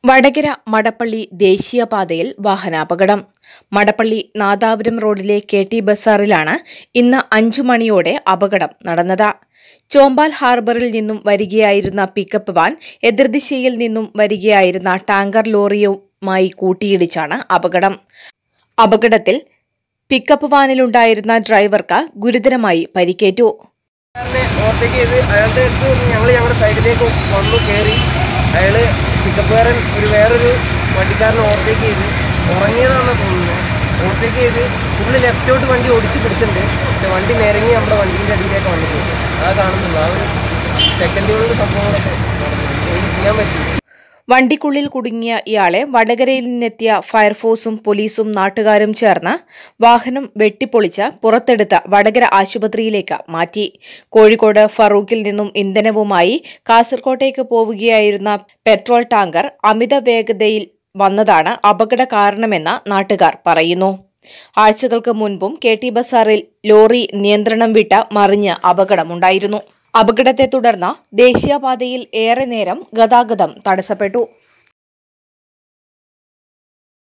വടകര മടപ്പള്ളി ദേശീയപാതയിൽ വാഹനാപകടം മടപ്പള്ളി നാദാപുരം റോഡിലെ K T ബസാറിലാണ് ഇന്ന് അഞ്ചു മണിയോടെ അപകടം നടന്നത് ചോമ്പാൽ ഹാർബറിൽ നിന്നും വരികയായിരുന്ന പിക്കപ്പ് വാൻ എതിർദിശയിൽ നിന്നും വരികയായിരുന്ന ടാങ്കർ ലോറിയുമായി കൂട്ടിയിടിച്ചാണ് അപകടം അപകടത്തിൽ പിക്കപ്പ് വാനിലുണ്ടായിരുന്ന ഡ്രൈവർക്ക് ഗുരുതരമായി പരിക്കേറ്റു കാരനെ ഓവർടേക്ക് ചെയ്ത് അയാളുടെ അടുത്ത് ഞങ്ങൾ ഞങ്ങളുടെ സൈഡിലേക്ക് വന്നു കയറി അയാൾ പിക്കപ്പുകാരൻ ഒരു വേറൊരു വണ്ടിക്കാരനെ ഓവർടേക്ക് ചെയ്ത് ഉറങ്ങിയതാണെന്ന് തോന്നുന്നു ഓവർടേക്ക് ചെയ്ത് ഫുള്ള് ലെഫ്റ്റോട്ട് വണ്ടി ഓടിച്ച് പിടിച്ചിട്ടുണ്ട് പക്ഷെ വണ്ടി നിരങ്ങി നമ്മുടെ വണ്ടീൻ്റെ അടിയിലേക്ക് വന്നിട്ടുണ്ട് അതാ കാണുന്നുള്ളൂ ആ ഒരു സെക്കൻഡുകളിൽ സംഭവങ്ങളൊക്കെ നടന്നു. ഒന്നും ചെയ്യാൻ പറ്റില്ല വണ്ടിക്കുള്ളിൽ കുടുങ്ങിയ ഇയാളെ വടകരയിൽ നിന്നെത്തിയ ഫയർഫോഴ്സും പോലീസും നാട്ടുകാരും ചേർന്ന് വാഹനം വെട്ടിപ്പൊളിച്ച് പുറത്തെടുത്ത് വടകര ആശുപത്രിയിലേക്ക് മാറ്റി കോഴിക്കോട് ഫറൂഖിൽ നിന്നും ഇന്ധനവുമായി കാസർകോട്ടേക്ക് പോവുകയായിരുന്ന പെട്രോൾ ടാങ്കർ അമിത വേഗതയിൽ വന്നതാണ് അപകട കാരണമെന്ന് നാട്ടുകാർ പറയുന്നു ആഴ്ചകൾക്ക് മുൻപും കെ ടി ബസാറിൽ ലോറി നിയന്ത്രണം വിട്ട് മറിഞ്ഞ് അപകടമുണ്ടായിരുന്നു അപകടത്തെ തുടർന്ന് ദേശീയപാതയിൽ ഏറെ നേരം ഗതാഗതം തടസ്സപ്പെട്ടു